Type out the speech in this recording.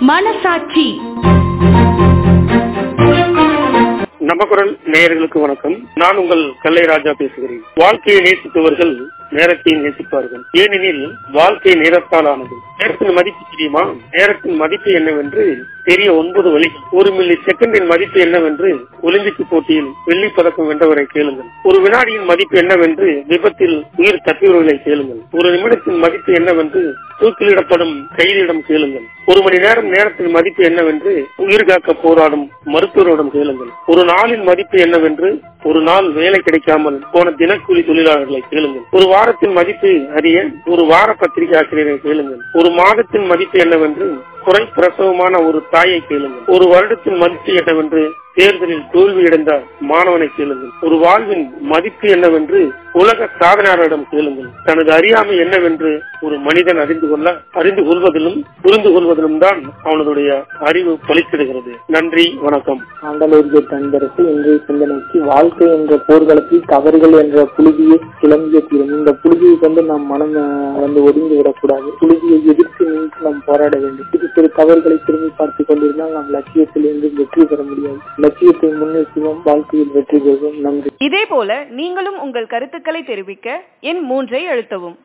மனசாட்சி நமக்குரல் நேயர்களுக்கு வணக்கம் நான் உங்கள் கல்லை ராஜா பேசுகிறேன் வாழ்க்கையை நேசிப்பவர்கள் நேரத்தை நேசிப்பார்கள் ஏனெனில் வாழ்க்கை நேரத்தால் ஆனது நேரத்தின் மதிப்பு தெரியுமா நேரத்தின் மதிப்பு என்னவென்று தெரிய ஒன்பது வழிகள் ஒரு மில்லி செகண்டின் மதிப்பு என்னவென்று ஒலிம்பிக் போட்டியில் வெள்ளி பதக்கம் வென்றவரை கேளுங்கள் ஒரு வினாடியின் மதிப்பு என்னவென்று விபத்தில் உயிர் தப்பியவர்களை கேளுங்கள் ஒரு நிமிடத்தின் மதிப்பு என்னவென்று தூக்கிலிடப்படும் கைதியிடம் கேளுங்கள் ஒரு மணி நேரம் நேரத்தின் மதிப்பு என்னவென்று உயிர் காக்க போராடும் மருத்துவரிடம் கேளுங்கள் ஒரு நாளின் மதிப்பு என்னவென்று ஒரு நாள் வேலை கிடைக்காமல் போன தினக்கூலி தொழிலாளர்களை கேளுங்கள் ஒரு வாரத்தின் மதிப்பு அறிய ஒரு வார பத்திரிகை ஆசிரியரை கேளுங்கள் ஒரு மாதத்தின் மதிப்பு என்னவென்று குறை பிரசவமான ஒரு தாயை கேளுங்கள் ஒரு வருடத்தின் மதிப்பு என்னவென்று தேர்தலில் தோல்வியடைந்த மாணவனை கேளுங்கள் ஒரு வாழ்வின் மதிப்பு என்னவென்று உலக சாதனையாளரிடம் கேளுங்கள் தனது அறியாமை என்னவென்று ஒரு மனிதன் அறிந்து கொள்ள அறிந்து கொள்வதிலும் புரிந்து கொள்வதிலும் தான் அவனுடைய அறிவு பலித்திடுகிறது நன்றி வணக்கம் ஆண்டலூர்ஜி தந்தரசு இன்றைய சிந்தனைக்கு வாழ்க்கை என்ற போர்க்களத்தில் தவறுகள் என்ற புழுதியை கிளம்பிய தீரும் இந்த புழுதியை கொண்டு நாம் மனம் அஹ், வந்து ஒதுங்கி விடக்கூடாது புழுதியை எதிர்த்து நின்று நாம் போராட வேண்டும் சிறு சிறு தவறுகளை திரும்பி பார்த்துக் கொண்டிருந்தால் நாம் லட்சியத்தில் இருந்து வெற்றி பெற முடியாது லட்சியத்தை முன்னேற்றுவோம் வாழ்க்கையில் வெற்றி பெறுவோம் நன்றி இதேபோல நீங்களும் உங்கள் கருத்துக்களை தெரிவிக்க எண் மூன்றை அழுத்தவும்